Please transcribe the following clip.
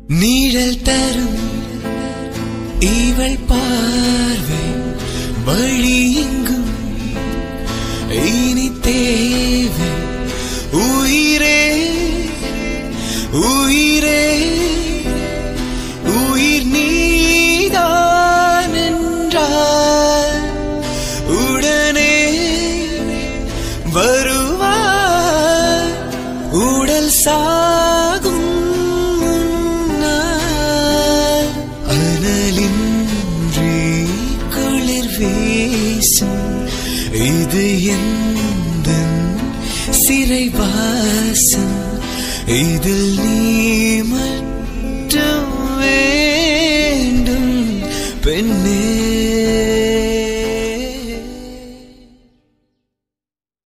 நீழல் தரும் இவள் பார்வை வழி எங்கும் இனி தேவை உயிரே உயிரே உயிர் நீதான் என்றால் உடனே வருவார் உடல் சாகும் முன்னால் அனலின்றி குளிர் வீசும் இது எந்த சிறைவாசம் இதில் நீ மட்டும்